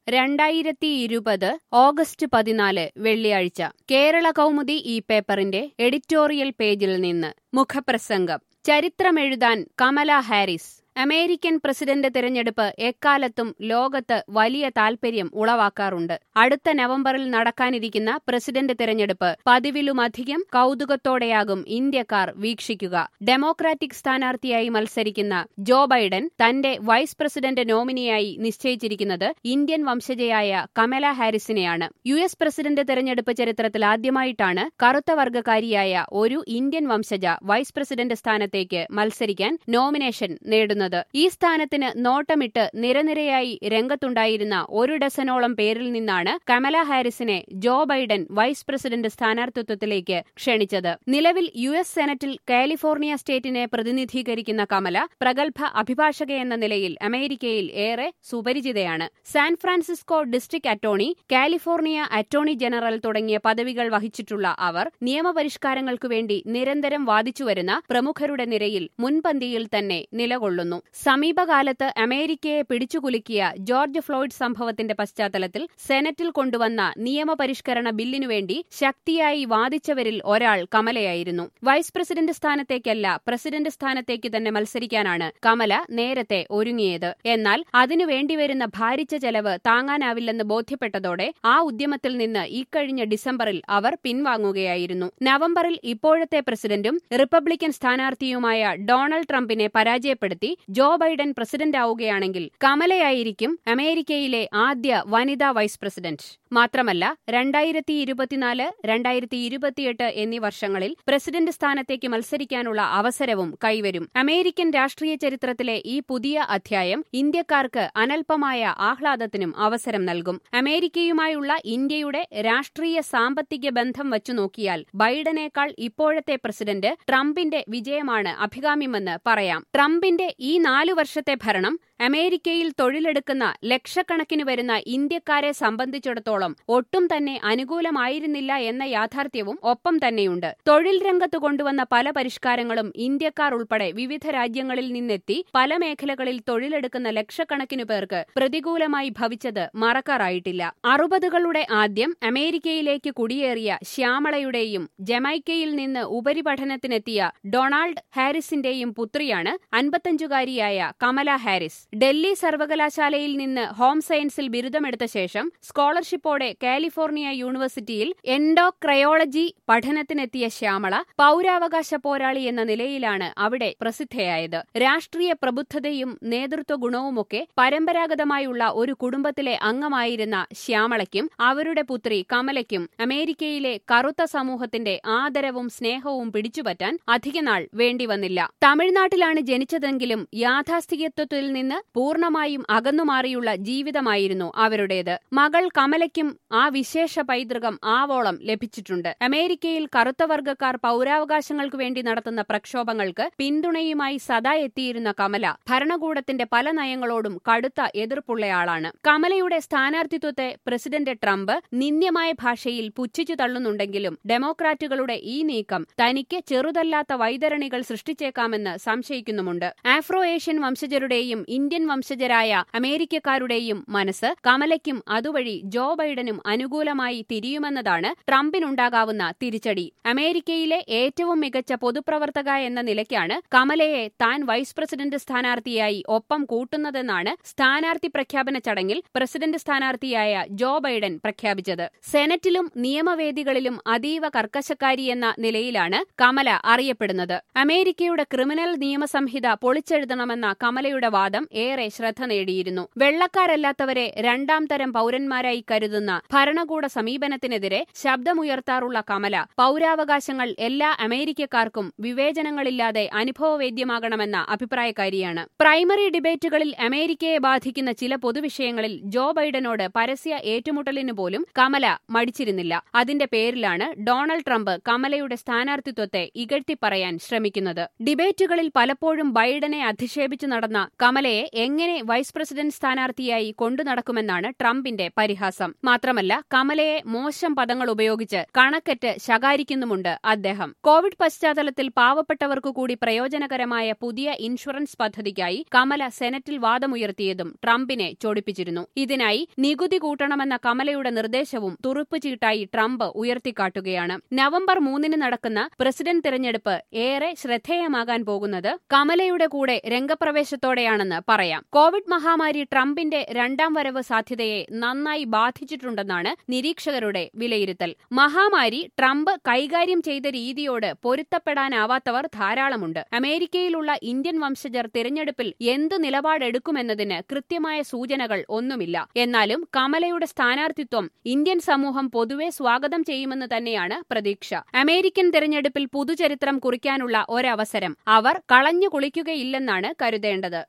രണ്ടായിരത്തി ഇരുപത് ഓഗസ്റ്റ് പതിനാല് വെള്ളിയാഴ്ച കേരള കൗമുദി ഈ പേപ്പറിന്റെ എഡിറ്റോറിയൽ പേജിൽ നിന്ന് മുഖപ്രസംഗം ചരിത്രമെഴുതാൻ കമല ഹാരിസ് അമേരിക്കൻ പ്രസിഡന്റ് തിരഞ്ഞെടുപ്പ് എക്കാലത്തും ലോകത്ത് വലിയ താൽപര്യം ഉളവാക്കാറുണ്ട് അടുത്ത നവംബറിൽ നടക്കാനിരിക്കുന്ന പ്രസിഡന്റ് തിരഞ്ഞെടുപ്പ് പതിവിലുമധികം കൗതുകത്തോടെയാകും ഇന്ത്യക്കാർ വീക്ഷിക്കുക ഡെമോക്രാറ്റിക് സ്ഥാനാർത്ഥിയായി മത്സരിക്കുന്ന ജോ ബൈഡൻ തന്റെ വൈസ് പ്രസിഡന്റ് നോമിനിയായി നിശ്ചയിച്ചിരിക്കുന്നത് ഇന്ത്യൻ വംശജയായ കമല ഹാരിസിനെയാണ് യു എസ് പ്രസിഡന്റ് തെരഞ്ഞെടുപ്പ് ചരിത്രത്തിൽ ആദ്യമായിട്ടാണ് കറുത്ത വർഗക്കാരിയായ ഒരു ഇന്ത്യൻ വംശജ വൈസ് പ്രസിഡന്റ് സ്ഥാനത്തേക്ക് മത്സരിക്കാൻ നോമിനേഷൻ നേടുന്നത് ഈ സ്ഥാനത്തിന് നോട്ടമിട്ട് നിരനിരയായി രംഗത്തുണ്ടായിരുന്ന ഒരു ഡസനോളം പേരിൽ നിന്നാണ് കമല ഹാരിസിനെ ജോ ബൈഡൻ വൈസ് പ്രസിഡന്റ് സ്ഥാനാർത്ഥിത്വത്തിലേക്ക് ക്ഷണിച്ചത് നിലവിൽ യു എസ് സെനറ്റിൽ കാലിഫോർണിയ സ്റ്റേറ്റിനെ പ്രതിനിധീകരിക്കുന്ന കമല പ്രഗത്ഭ അഭിഭാഷക എന്ന നിലയിൽ അമേരിക്കയിൽ ഏറെ സുപരിചിതയാണ് San Francisco district attorney California attorney general തുടങ്ങിയ പദവികൾ വഹിച്ചിട്ടുള്ള അവർ നിയമപരിഷ്കാരങ്ങൾക്കു വേണ്ടി നിരന്തരം വാദിച്ചുവരുന്ന പ്രമുഖരുടെ നിരയിൽ മുൻപന്തിയിൽ തന്നെ നിലകൊള്ളുന്നു സമീപകാലത്ത് അമേരിക്കയെ പിടിച്ചുകുലുക്കിയ ജോർജ് ഫ്ലോയ്ഡ് സംഭവത്തിന്റെ പശ്ചാത്തലത്തിൽ സെനറ്റിൽ കൊണ്ടുവന്ന നിയമപരിഷ്കരണ ബില്ലിനുവേണ്ടി ശക്തിയായി വാദിച്ചവരിൽ ഒരാൾ കമലയായിരുന്നു വൈസ് പ്രസിഡന്റ് സ്ഥാനത്തേക്കല്ല പ്രസിഡന്റ് സ്ഥാനത്തേക്ക് തന്നെ മത്സരിക്കാനാണ് കമല നേരത്തെ ഒരുങ്ങിയത് എന്നാൽ അതിനു വേണ്ടിവരുന്ന ഭാരിച്ച ചെലവ് താങ്ങാനാവില്ലെന്ന് ബോധ്യപ്പെട്ടതോടെ ആ ഉദ്യമത്തിൽ നിന്ന് ഇക്കഴിഞ്ഞ ഡിസംബറിൽ അവർ പിൻവാങ്ങുകയായിരുന്നു നവംബറിൽ ഇപ്പോഴത്തെ പ്രസിഡന്റും റിപ്പബ്ലിക്കൻ സ്ഥാനാർത്ഥിയുമായ ഡൊണാൾഡ് ട്രംപിനെ പരാജയപ്പെടുത്തി ജോ ബൈഡൻ പ്രസിഡന്റാവുകയാണെങ്കിൽ കമലയായിരിക്കും അമേരിക്കയിലെ ആദ്യ വനിതാ വൈസ് പ്രസിഡന്റ് മാത്രമല്ല രണ്ടായിരത്തി ഇരുപത്തിനാല് രണ്ടായിരത്തി ഇരുപത്തിയെട്ട് എന്നീ വർഷങ്ങളിൽ പ്രസിഡന്റ് സ്ഥാനത്തേക്ക് മത്സരിക്കാനുള്ള അവസരവും കൈവരും അമേരിക്കൻ രാഷ്ട്രീയ ചരിത്രത്തിലെ ഈ പുതിയ അധ്യായം ഇന്ത്യക്കാർക്ക് അനൽപമായ ആഹ്ലാദത്തിനും അവസരം നൽകും അമേരിക്കയുമായുള്ള ഇന്ത്യയുടെ രാഷ്ട്രീയ സാമ്പത്തിക ബന്ധം വച്ചു നോക്കിയാൽ ബൈഡനേക്കാൾ ഇപ്പോഴത്തെ പ്രസിഡന്റ് ട്രംപിന്റെ വിജയമാണ് അഭികാമ്യമെന്ന് പറയാം ട്രംപിന്റെ ഈ നാലു വർഷത്തെ ഭരണം അമേരിക്കയിൽ തൊഴിലെടുക്കുന്ന ലക്ഷക്കണക്കിന് വരുന്ന ഇന്ത്യക്കാരെ സംബന്ധിച്ചിടത്തോളം ഒട്ടും തന്നെ അനുകൂലമായിരുന്നില്ല എന്ന യാഥാർത്ഥ്യവും ഒപ്പം തന്നെയുണ്ട് തൊഴിൽ രംഗത്ത് കൊണ്ടുവന്ന പല പരിഷ്കാരങ്ങളും ഇന്ത്യക്കാർ ഉൾപ്പെടെ വിവിധ രാജ്യങ്ങളിൽ നിന്നെത്തി പല മേഖലകളിൽ തൊഴിലെടുക്കുന്ന ലക്ഷക്കണക്കിനു പേർക്ക് പ്രതികൂലമായി ഭവിച്ചത് മറക്കാറായിട്ടില്ല അറുപതുകളുടെ ആദ്യം അമേരിക്കയിലേക്ക് കുടിയേറിയ ശ്യാമളയുടെയും ജമൈക്കയിൽ നിന്ന് ഉപരിപഠനത്തിനെത്തിയ ഡൊണാൾഡ് ഹാരിസിന്റെയും പുത്രിയാണ് അൻപത്തഞ്ചുകാരിയായ കമല ഹാരിസ് ഡൽഹി സർവകലാശാലയിൽ നിന്ന് ഹോം സയൻസിൽ ബിരുദമെടുത്ത ശേഷം സ്കോളർഷിപ്പോടെ കാലിഫോർണിയ യൂണിവേഴ്സിറ്റിയിൽ എൻഡോക്രയോളജി പഠനത്തിനെത്തിയ ശ്യാമള പൌരാവകാശ പോരാളി എന്ന നിലയിലാണ് അവിടെ പ്രസിദ്ധയായത് രാഷ്ട്രീയ പ്രബുദ്ധതയും നേതൃത്വ ഗുണവുമൊക്കെ പരമ്പരാഗതമായുള്ള ഒരു കുടുംബത്തിലെ അംഗമായിരുന്ന ശ്യാമളയ്ക്കും അവരുടെ പുത്രി കമലയ്ക്കും അമേരിക്കയിലെ കറുത്ത സമൂഹത്തിന്റെ ആദരവും സ്നേഹവും പിടിച്ചുപറ്റാൻ അധികനാൾ വേണ്ടിവന്നില്ല തമിഴ്നാട്ടിലാണ് ജനിച്ചതെങ്കിലും യാഥാസ്ഥികത്വത്തിൽ നിന്ന് പൂർണ്ണമായും അകന്നുമാറിയുള്ള ജീവിതമായിരുന്നു അവരുടേത് മകൾ കമലയ്ക്കും ആ വിശേഷ പൈതൃകം ആവോളം ലഭിച്ചിട്ടുണ്ട് അമേരിക്കയിൽ കറുത്തവർഗക്കാർ പൌരാവകാശങ്ങൾക്കു വേണ്ടി നടത്തുന്ന പ്രക്ഷോഭങ്ങൾക്ക് പിന്തുണയുമായി സദാ എത്തിയിരുന്ന കമല ഭരണകൂടത്തിന്റെ പല നയങ്ങളോടും കടുത്ത എതിർപ്പുള്ളയാളാണ് കമലയുടെ സ്ഥാനാർത്ഥിത്വത്തെ പ്രസിഡന്റ് ട്രംപ് നിന്ദ്യമായ ഭാഷയിൽ പുച്ഛിച്ചു തള്ളുന്നുണ്ടെങ്കിലും ഡെമോക്രാറ്റുകളുടെ ഈ നീക്കം തനിക്ക് ചെറുതല്ലാത്ത വൈതരണികൾ സൃഷ്ടിച്ചേക്കാമെന്ന് സംശയിക്കുന്നുമുണ്ട് ആഫ്രോ ഏഷ്യൻ വംശജരുടെയും ഇന്ത്യൻ വംശജരായ അമേരിക്കക്കാരുടെയും മനസ്സ് കമലയ്ക്കും അതുവഴി ജോ ബൈഡനും അനുകൂലമായി തിരിയുമെന്നതാണ് ട്രംപിനുണ്ടാകാവുന്ന തിരിച്ചടി അമേരിക്കയിലെ ഏറ്റവും മികച്ച പൊതുപ്രവർത്തക എന്ന നിലയ്ക്കാണ് കമലയെ താൻ വൈസ് പ്രസിഡന്റ് സ്ഥാനാർത്ഥിയായി ഒപ്പം കൂട്ടുന്നതെന്നാണ് സ്ഥാനാർത്ഥി പ്രഖ്യാപന ചടങ്ങിൽ പ്രസിഡന്റ് സ്ഥാനാർത്ഥിയായ ജോ ബൈഡൻ പ്രഖ്യാപിച്ചത് സെനറ്റിലും നിയമവേദികളിലും അതീവ കർക്കശക്കാരി എന്ന നിലയിലാണ് കമല അറിയപ്പെടുന്നത് അമേരിക്കയുടെ ക്രിമിനൽ നിയമസംഹിത പൊളിച്ചെഴുതണമെന്ന കമലയുടെ വാദം ഏറെ ശ്രദ്ധ നേടിയിരുന്നു വെള്ളക്കാരല്ലാത്തവരെ രണ്ടാം തരം പൌരന്മാരായി കരുതുന്ന ഭരണകൂട സമീപനത്തിനെതിരെ ശബ്ദമുയർത്താറുള്ള കമല പൌരാവകാശങ്ങൾ എല്ലാ അമേരിക്കക്കാർക്കും വിവേചനങ്ങളില്ലാതെ അനുഭവവേദ്യമാകണമെന്ന അഭിപ്രായക്കാരിയാണ് പ്രൈമറി ഡിബേറ്റുകളിൽ അമേരിക്കയെ ബാധിക്കുന്ന ചില പൊതുവിഷയങ്ങളിൽ ജോ ബൈഡനോട് പരസ്യ ഏറ്റുമുട്ടലിനു പോലും കമല മടിച്ചിരുന്നില്ല അതിന്റെ പേരിലാണ് ഡൊണാൾഡ് ട്രംപ് കമലയുടെ സ്ഥാനാർത്ഥിത്വത്തെ ഇകഴ്ത്തിപ്പറയാൻ ശ്രമിക്കുന്നത് ഡിബേറ്റുകളിൽ പലപ്പോഴും ബൈഡനെ അധിക്ഷേപിച്ചു നടന്ന കമലയെ എങ്ങനെ വൈസ് പ്രസിഡന്റ് സ്ഥാനാർത്ഥിയായി കൊണ്ടുനടക്കുമെന്നാണ് ട്രംപിന്റെ പരിഹാസം മാത്രമല്ല കമലയെ മോശം പദങ്ങൾ ഉപയോഗിച്ച് കണക്കറ്റ് ശകാരിക്കുന്നുമുണ്ട് അദ്ദേഹം കോവിഡ് പശ്ചാത്തലത്തിൽ പാവപ്പെട്ടവർക്കു കൂടി പ്രയോജനകരമായ പുതിയ ഇൻഷുറൻസ് പദ്ധതിക്കായി കമല സെനറ്റിൽ വാദമുയർത്തിയതും ട്രംപിനെ ചൊടിപ്പിച്ചിരുന്നു ഇതിനായി നികുതി കൂട്ടണമെന്ന കമലയുടെ നിർദ്ദേശവും തുറുപ്പുചീട്ടായി ട്രംപ് ഉയർത്തിക്കാട്ടുകയാണ് നവംബർ മൂന്നിന് നടക്കുന്ന പ്രസിഡന്റ് തിരഞ്ഞെടുപ്പ് ഏറെ ശ്രദ്ധേയമാകാൻ പോകുന്നത് കമലയുടെ കൂടെ രംഗപ്രവേശത്തോടെയാണെന്ന് പറയാം കോവിഡ് മഹാമാരി ട്രംപിന്റെ രണ്ടാം വരവ് സാധ്യതയെ നന്നായി ബാധിച്ചിട്ടുണ്ടെന്നാണ് നിരീക്ഷകരുടെ വിലയിരുത്തൽ മഹാമാരി ട്രംപ് കൈകാര്യം ചെയ്ത രീതിയോട് പൊരുത്തപ്പെടാനാവാത്തവർ ധാരാളമുണ്ട് അമേരിക്കയിലുള്ള ഇന്ത്യൻ വംശജർ തിരഞ്ഞെടുപ്പിൽ എന്തു നിലപാടെടുക്കുമെന്നതിന് കൃത്യമായ സൂചനകൾ ഒന്നുമില്ല എന്നാലും കമലയുടെ സ്ഥാനാർത്ഥിത്വം ഇന്ത്യൻ സമൂഹം പൊതുവെ സ്വാഗതം ചെയ്യുമെന്ന് തന്നെയാണ് പ്രതീക്ഷ അമേരിക്കൻ തിരഞ്ഞെടുപ്പിൽ പുതുചരിത്രം കുറിക്കാനുള്ള ഒരവസരം അവർ കളഞ്ഞു കുളിക്കുകയില്ലെന്നാണ് കരുതേണ്ടത്